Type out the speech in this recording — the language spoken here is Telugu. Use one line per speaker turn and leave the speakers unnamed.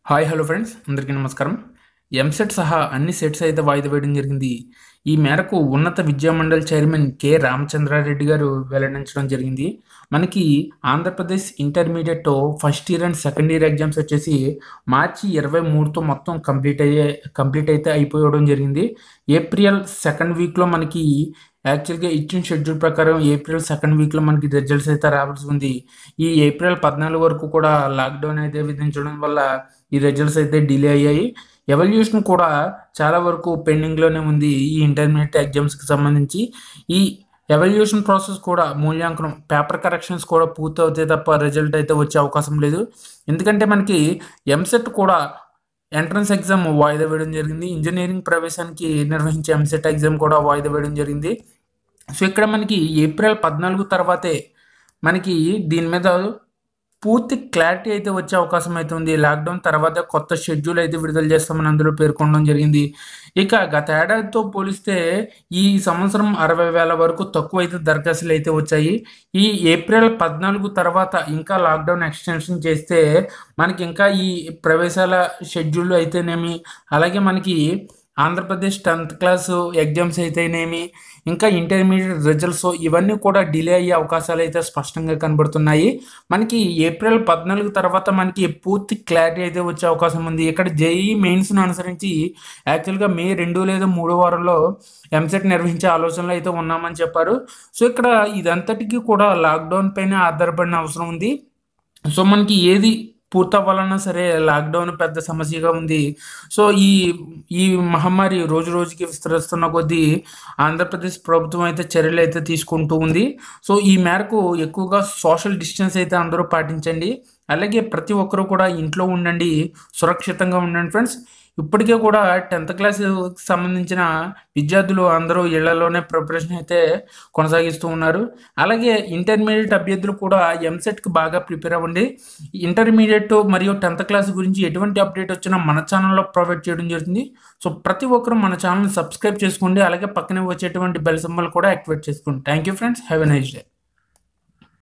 హాయ్ హలో ఫ్రెండ్స్ అందరికీ నమస్కారం ఎంసెట్ సహా అన్ని సెట్స్ అయితే వాయిదా వేయడం జరిగింది ఈ మేరకు ఉన్నత విద్యా మండలి చైర్మన్ కె రామచంద్రారెడ్డి గారు వెల్లడించడం జరిగింది మనకి Andhra Pradesh intermediate first year and second year exams వచ్చేసి మార్చి ఇరవై మూడుతో మొత్తం కంప్లీట్ అయ్యే కంప్లీట్ అయితే అయిపోవడం జరిగింది ఏప్రిల్ సెకండ్ వీక్లో మనకి యాక్చువల్గా ఇచ్చిన షెడ్యూల్ ప్రకారం ఏప్రిల్ సెకండ్ వీక్లో మనకి రిజల్ట్స్ అయితే రావాల్సి ఉంది ఈ ఏప్రిల్ పద్నాలుగు వరకు కూడా లాక్డౌన్ అయితే విధించడం వల్ల ఈ రిజల్ట్స్ అయితే డిలే అయ్యాయి ఎవల్యూషన్ కూడా చాలా వరకు పెండింగ్లోనే ఉంది ఈ ఇంటర్మీడియట్ ఎగ్జామ్స్కి సంబంధించి ఈ ఎవల్యూషన్ ప్రాసెస్ కూడా మూల్యాంకనం పేపర్ కరెక్షన్స్ కూడా పూర్తి అవుతాయి తప్ప రిజల్ట్ అయితే వచ్చే అవకాశం లేదు ఎందుకంటే మనకి ఎంసెట్ కూడా ఎంట్రన్స్ ఎగ్జామ్ వాయిదా వేయడం జరిగింది ఇంజనీరింగ్ ప్రవేశానికి నిర్వహించే ఎంసెట్ ఎగ్జామ్ కూడా వాయిదా వేయడం జరిగింది సో ఇక్కడ మనకి ఏప్రిల్ పద్నాలుగు తర్వాతే మనకి దీని మీద పూర్తి క్లారిటీ అయితే వచ్చే అవకాశం అయితే ఉంది లాక్డౌన్ తర్వాత కొత్త షెడ్యూల్ అయితే విడుదల చేస్తామని అందులో పేర్కొనడం జరిగింది ఇక గత ఏడాదితో పోలిస్తే ఈ సంవత్సరం అరవై వేల వరకు తక్కువ అయితే దరఖాస్తులు అయితే వచ్చాయి ఈ ఏప్రిల్ పద్నాలుగు తర్వాత ఇంకా లాక్డౌన్ ఎక్స్టెన్షన్ చేస్తే మనకి ఇంకా ఈ ప్రవేశాల షెడ్యూల్ అయితేనేమి అలాగే మనకి ఆంధ్రప్రదేశ్ టెన్త్ క్లాస్ ఎగ్జామ్స్ అయితేనేమి ఇంకా ఇంటర్మీడియట్ రిజల్ట్స్ ఇవన్నీ కూడా డిలే అయ్యే అవకాశాలు అయితే స్పష్టంగా కనబడుతున్నాయి మనకి ఏప్రిల్ పద్నాలుగు తర్వాత మనకి పూర్తి క్లారిటీ అయితే వచ్చే అవకాశం ఉంది ఇక్కడ జేఈ మెయిన్స్ను అనుసరించి యాక్చువల్గా మే రెండు లేదా మూడో వారంలో ఎంసెట్ నిర్వహించే ఆలోచనలు అయితే ఉన్నామని చెప్పారు సో ఇక్కడ ఇదంతటికీ కూడా లాక్డౌన్ పైన ఆధారపడిన అవసరం ఉంది సో మనకి ఏది పూర్తవ్వాలన్నా సరే లాక్డౌన్ పెద్ద సమస్యగా ఉంది సో ఈ ఈ మహమ్మారి రోజు రోజుకి విస్తరిస్తున్న కొద్దీ ఆంధ్రప్రదేశ్ ప్రభుత్వం అయితే చర్యలు అయితే తీసుకుంటూ ఉంది సో ఈ మేరకు ఎక్కువగా సోషల్ డిస్టెన్స్ అయితే అందరూ పాటించండి అలాగే ప్రతి ఒక్కరూ కూడా ఇంట్లో ఉండండి సురక్షితంగా ఉండండి ఫ్రెండ్స్ ఇప్పటికే కూడా టెన్త్ క్లాస్ సంబంధించిన విద్యార్థులు అందరూ ఇళ్లలోనే ప్రిపరేషన్ అయితే కొనసాగిస్తూ ఉన్నారు అలాగే ఇంటర్మీడియట్ అభ్యర్థులు కూడా ఎంసెట్కి బాగా ప్రిపేర్ అవ్వండి ఇంటర్మీడియట్ మరియు టెన్త్ క్లాస్ గురించి ఎటువంటి అప్డేట్ వచ్చినా మన ఛానల్లో ప్రొవైడ్ చేయడం జరుగుతుంది సో ప్రతి ఒక్కరూ మన ఛానల్ని సబ్స్క్రైబ్ చేసుకోండి అలాగే పక్కనే వచ్చేటువంటి బెల్ సింబల్ కూడా యాక్టివేట్ చేసుకోండి thank you friends have a nice day